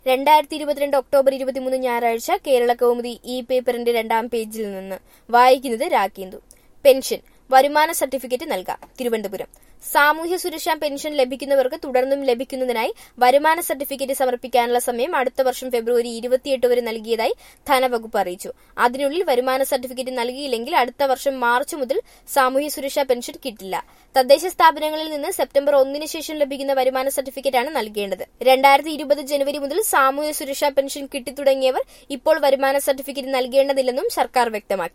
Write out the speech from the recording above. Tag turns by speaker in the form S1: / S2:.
S1: രണ്ടായിരത്തി ഇരുപത്തിരണ്ട് ഒക്ടോബർ ഇരുപത്തിമൂന്ന് ഞായറാഴ്ച കേരള കൗമുദി ഇ പേപ്പറിന്റെ രണ്ടാം പേജിൽ നിന്ന് വായിക്കുന്നത് രാഖേന്ദു പെൻഷൻ വരുമാന സർട്ടിഫിക്കറ്റ് നൽകാം തിരുവനന്തപുരം സാമൂഹ്യ സുരക്ഷാ പെൻഷൻ ലഭിക്കുന്നവർക്ക് തുടർന്നും ലഭിക്കുന്നതിനായി വരുമാന സർട്ടിഫിക്കറ്റ് സമർപ്പിക്കാനുള്ള സമയം അടുത്ത വർഷം ഫെബ്രുവരി ഇരുപത്തിയെട്ട് വരെ നൽകിയതായി ധനവകുപ്പ് അറിയിച്ചു അതിനുള്ളിൽ വരുമാന സർട്ടിഫിക്കറ്റ് നൽകിയില്ലെങ്കിൽ അടുത്ത വർഷം മാർച്ച് മുതൽ സാമൂഹ്യ സുരക്ഷാ പെൻഷൻ കിട്ടില്ല തദ്ദേശ സ്ഥാപനങ്ങളിൽ നിന്ന് സെപ്റ്റംബർ ഒന്നിന് ശേഷം ലഭിക്കുന്ന വരുമാന സർട്ടിഫിക്കറ്റാണ് നൽകേണ്ടത് രണ്ടായിരത്തി ഇരുപത് ജനുവരി മുതൽ സാമൂഹ്യ സുരക്ഷാ പെൻഷൻ കിട്ടിത്തുടങ്ങിയവർ ഇപ്പോൾ വരുമാന സർട്ടിഫിക്കറ്റ് നൽകേണ്ടതില്ലെന്നും സർക്കാർ വ്യക്തമാക്കി